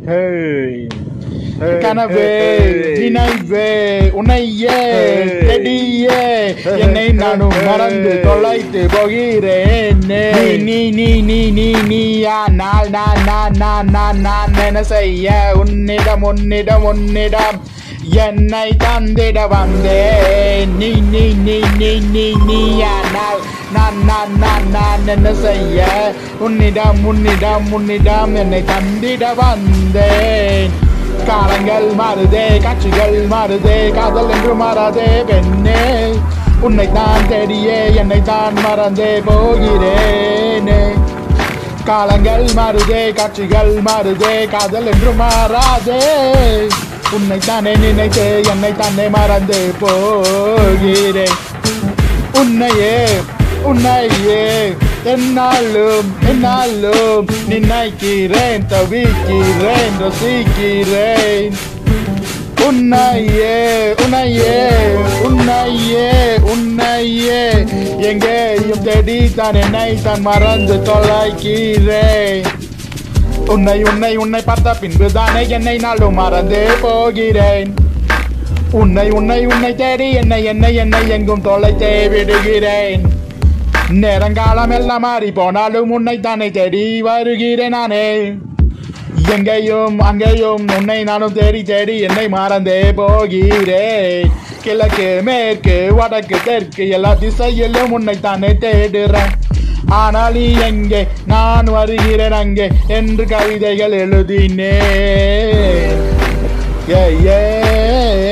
Hey. கனவே நினைவே உன்னையே செடியே என்னை நானும் மறந்து தொலைத்து போகிறேன் நீ நீ நீ நீ நீ நீயா நான் நான் நான் நான் நான் நான் என்ன செய்ய உன்னிடம் உன்னிடம் உன்னிடம் என்னை தந்திட வந்தேன் நீ நீ நீ நீ நீ நீயா நான் நான் நான் நான் நான் என்ன செய்ய உன்னிடம் உன்னிடம் உன்னிடம் என்னை தந்திட வந்தேன் காலங்கள் மாறுதே காட்சிகள் மாறுதே காதல் என்று மாறாதே பெண்ணே உன்னை தான் தேடியே என்னை தான் மறந்தே போகிறேனே காலங்கள் மாறுதே காட்சிகள் மாறுதே காதல் என்று மாறாதே உன்னை தானே நினைத்து என்னை தானே மறந்து போகிறேன் உன்னையே உன்னையே என்னாலும் என்னாலும் நினைக்கிறேன் தவிக்கிறேன் ரசிக்கிறேன் உன்னையே உன்னையே உன்னையே உன்னையே எங்கேயும் தேடி தான் என்னை தான் மறந்து தொலைக்கிறேன் உன்னை உன்னை உன்னை பார்த்த பின்பு தானே என்னை நாளும் மறந்து போகிறேன் உன்னை உன்னை உன்னை தேடி என்னை என்னை என்னை எங்கும் தொலைத்தே விடுகிறேன் நேரங்காலம் எல்லாம் மாறி போனாலும் உன்னை தானே தேடி வருகிறேன் நானே எங்கேயும் அங்கேயும் உன்னை நானும் தேடி தேடி என்னை மறந்தே போகிறேன் கிழக்கு மேற்கு வடக்கு தெற்கு எல்லா திசையிலும் உன்னை தானே தேடுறேன் ஆனால் நீ எங்கே நான் வருகிறேன் அங்கே என்று கவிதைகள் எழுதினேன் Yeah, yeah.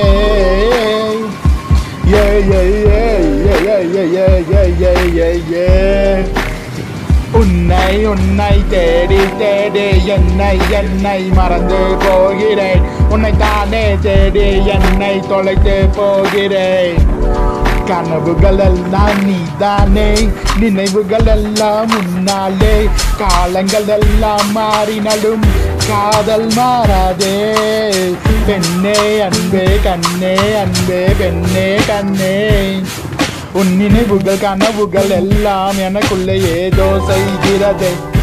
Yeah, yeah, yeah, yeah, yeah, yeah, yeah, yeah, yeah, yeah. உன்னை உன்னை தேடி தேடி என்னை என்னை மறந்து போகிறேன் உன்னை தானே தேடி என்னை தொலைத்து போகிறேன் கனவுகள் எல்லாம் நீதானே நினைவுகள் எல்லாம் முன்னாலே காலங்கள் எல்லாம் மாறினாலும் காதல் மாறாதே பெண்ணே அன்பே கண்ணே அன்பே பெண்ணே கண்ணே உன் நினைவுகள் கனவுகள் எல்லாம் எனக்குள்ளே ஏதோ செய்கிறதே